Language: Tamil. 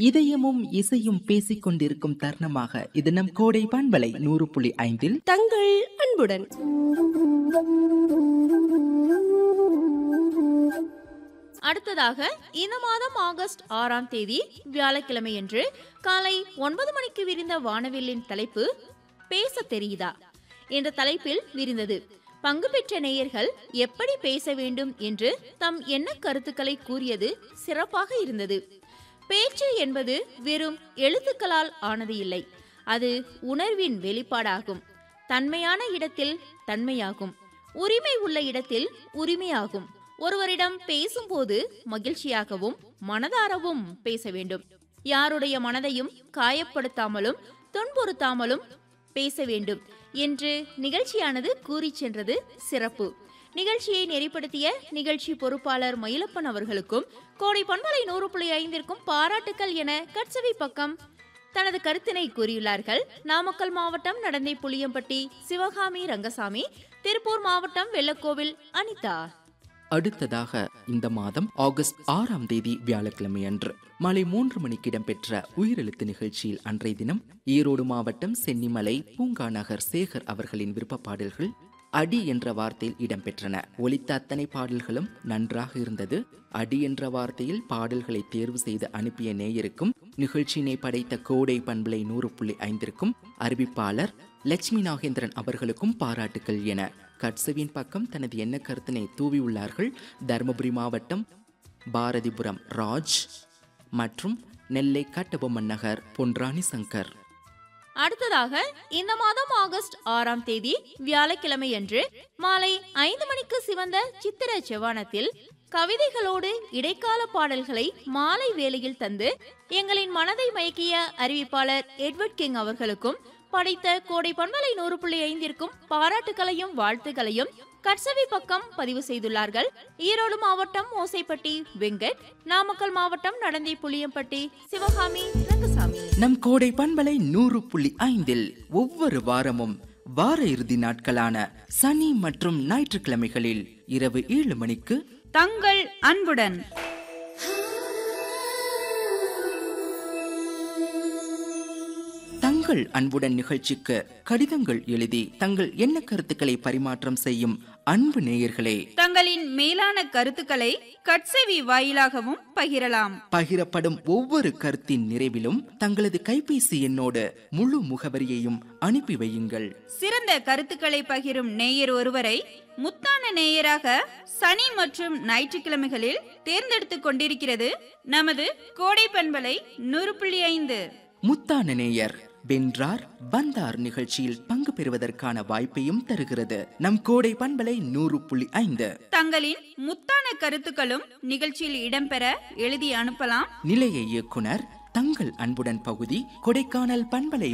இதயமும் இசையும் பேசிக் கொண்டிருக்கும் தருணமாக இது நம் கோடை பண்பலை நூறு புள்ளி ஐந்தில் தங்கள் அன்புடன் அடுத்ததாக இந்த மாதம் ஆகஸ்ட் ஆறாம் தேதி வியாழக்கிழமையன்று காலை ஒன்பது மணிக்கு விரிந்த வானவில்லின் தலைப்பு பேச தெரியுதா என்ற தலைப்பில் விரிந்தது பங்கு பெற்ற நேயர்கள் எப்படி பேச வேண்டும் என்று தம் எண்ண கருத்துக்களை கூறியது சிறப்பாக இருந்தது பேச்சு என்பது வெறும் எழுத்துக்களால் ஆனது இல்லை அது உணர்வின் வெளிப்பாடாகும் தன்மையான இடத்தில் தன்மையாகும் உரிமை உள்ள இடத்தில் உரிமையாகும் ஒருவரிடம் பேசும்போது மகிழ்ச்சியாகவும் மனதாரவும் பேச வேண்டும் யாருடைய மனதையும் காயப்படுத்தாமலும் துன்புறுத்தாமலும் பேச வேண்டும் என்று நிகழ்ச்சியானது கூறி சென்றது சிறப்பு நிகழ்ச்சியை நெறிப்படுத்திய நிகழ்ச்சி பொறுப்பாளர் மயிலப்பன் அவர்களுக்கும் கோடை பண்பலை நூறு புள்ளி ஐந்திற்கும் பாராட்டுக்கள் என கட்சவி பக்கம் தனது கருத்தினை கூறியுள்ளார்கள் நாமக்கல் மாவட்டம் நடந்தை புளியம்பட்டி சிவகாமி ரங்கசாமி திருப்பூர் மாவட்டம் வெள்ளக்கோவில் அனிதா அடுத்ததாக இந்த மாதம் ஆகஸ்ட் ஆறாம் தேதி வியாழக்கிழமை அன்று மாலை மூன்று மணிக்கு இடம்பெற்ற உயிரெழுத்து நிகழ்ச்சியில் அன்றைய தினம் ஈரோடு மாவட்டம் சென்னிமலை பூங்கா நகர் சேகர் அவர்களின் விருப்ப பாடல்கள் அடி என்ற வார்த்தையில் இடம்பெற்றன ஒலித்த அத்தனை பாடல்களும் நன்றாக இருந்தது அடி என்ற வார்த்தையில் பாடல்களை தேர்வு செய்து அனுப்பிய நேயருக்கும் நிகழ்ச்சியினை படைத்த கோடை பண்பலை நூறு புள்ளி ஐந்திற்கும் அறிவிப்பாளர் லட்சுமி நாகேந்திரன் அவர்களுக்கும் பாராட்டுக்கள் என கட்சவின் பக்கம் தனது எண்ண கருத்தினை தூவியுள்ளார்கள் தருமபுரி மாவட்டம் பாரதிபுரம் ராஜ் மற்றும் நெல்லை கட்டபொம்மன் நகர் பொன்ராணி சங்கர் அடுத்ததாக இந்த மாதம் ஆகஸ்ட் ஆறாம் தேதி வியாழக்கிழமையன்று மாலை ஐந்து மணிக்கு சிவந்த சித்திர செவ்வானத்தில் கவிதைகளோடு இடைக்கால பாடல்களை மாலை வேளையில் தந்து எங்களின் மனதை மயக்கிய அறிவிப்பாளர் எட்வர்ட் கிங் அவர்களுக்கும் படைத்த கோடை பண்பலை நூறு புள்ளி ஐந்திற்கும் பாராட்டுகளையும் வாழ்த்துகளையும் கட்சவி பக்கம் பதிவு செய்துள்ளார்கள் ஈரோடு மாவட்டம் ஓசைப்பட்டி வெங்கட் நாமக்கல் மாவட்டம் நடந்தை புளியம்பட்டி சிவகாமி ரங்கசாமி நம் கோடை பண்பலை நூறு புள்ளி ஐந்தில் ஒவ்வொரு வாரமும் வார இறுதி நாட்களான சனி மற்றும் ஞாயிற்றுக்கிழமைகளில் இரவு ஏழு மணிக்கு தங்கள் அன்புடன் தங்கள் அன்புடன் நிகழ்ச்சிக்கு கடிதங்கள் எழுதி தங்கள் எண்ண கருத்துக்களை பரிமாற்றம் செய்யும் அன்பு நேயர்களே தங்களின் மேலான கருத்துக்களை கட்செவி வாயிலாகவும் பகிரலாம் பகிரப்படும் ஒவ்வொரு கருத்தின் நிறைவிலும் தங்களது கைபேசி எண்ணோடு முழு முகவரியையும் அனுப்பி வையுங்கள் சிறந்த கருத்துக்களை பகிரும் நேயர் ஒருவரை முத்தான நேயராக சனி மற்றும் ஞாயிற்றுக்கிழமைகளில் தேர்ந்தெடுத்துக் கொண்டிருக்கிறது நமது கோடை பண்பலை நூறு புள்ளி ஐந்து முத்தான நேயர் வென்றார் வந்தார் நிகழ்ச்சியில் பங்கு பெறுவதற்கான வாய்ப்பையும் தருகிறது நம் கோடை பண்பலை நூறு புள்ளி ஐந்து தங்களின் முத்தான கருத்துக்களும் நிகழ்ச்சியில் இடம்பெற எழுதி அனுப்பலாம் நிலைய இயக்குனர் தங்கள் அன்புடன் பகுதி கொடைக்கானல் பண்பலை